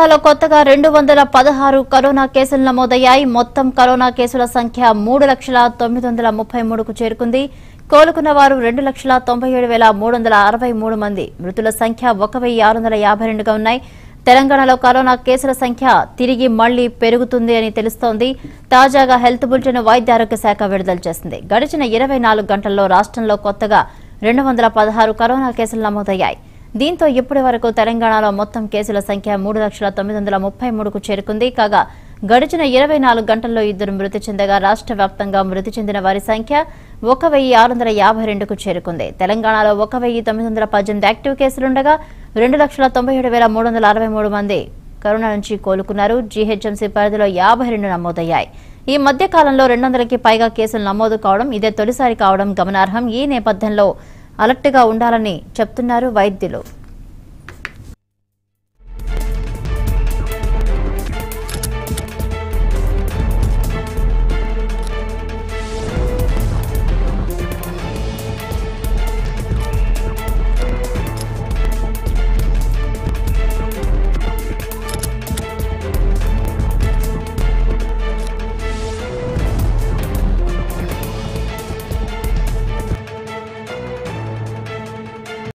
తెలంగాణలో కొత్తగా రెండు వందల పదహారు కరోనా కేసులు నమోదయ్యాయి మొత్తం కరోనా కేసుల సంఖ్య మూడు లక్షల తొమ్మిది వందల ముప్పై మూడుకు చేరుకుంది కోలుకున్న వారు రెండు లక్షల తొంభై ఏడు వేల మూడు వందల అరవై మూడు మంది మృతుల సంఖ్య ఒక వెయ్యి ఆరు వందల యాభై రెండుగా ఉన్నాయి తెలంగాణలో కరోనా కేసుల సంఖ్య తిరిగి మళ్లీ పెరుగుతుంది అని తెలుస్తోంది తాజాగా హెల్త్ బులెటిన్ వైద్య ఆరోగ్య శాఖ విడుదల చేసింది గడిచిన ఇరవై నాలుగు గంటల్లో రాష్ట్రంలో కొత్తగా రెండు వందల పదహారు కరోనా కేసులు నమోదయ్యాయి దీంతో ఇప్పటి వరకు తెలంగాణలో మొత్తం కేసుల సంఖ్య మూడు లక్షల తొమ్మిది వందల ముప్పై మూడుకు చేరుకుంది కాగా గడిచిన ఇరవై నాలుగు గంటల్లో ఇద్దరు మృతి చెందగా రాష్ట్ర వ్యాప్తంగా మృతి చెందిన వారి సంఖ్య ఒక వెయ్యి ఆరు వందల యాభై రెండుకు చేరుకుంది తెలంగాణలో ఒక వెయ్యి తొమ్మిది వందల పద్దెనిమిది యాక్టివ్ కేసులుండగా రెండు లక్షల తొంభై ఏడు వేల మూడు వందల అరవై మూడు మంది కరోనా నుంచి కోలుకున్నారు జీహెచ్ఎంసీ పరిధిలో యాభై రెండు నమోదయ్యాయి ఈ మధ్య కాలంలో రెండు వందలకి పైగా కేసులు నమోదు కావడం ఇదే తొలిసారి కావడం గమనార్హం ఈ నేపథ్యంలో అలర్ట్గా ఉండాలని చెప్తున్నారు వైద్యులు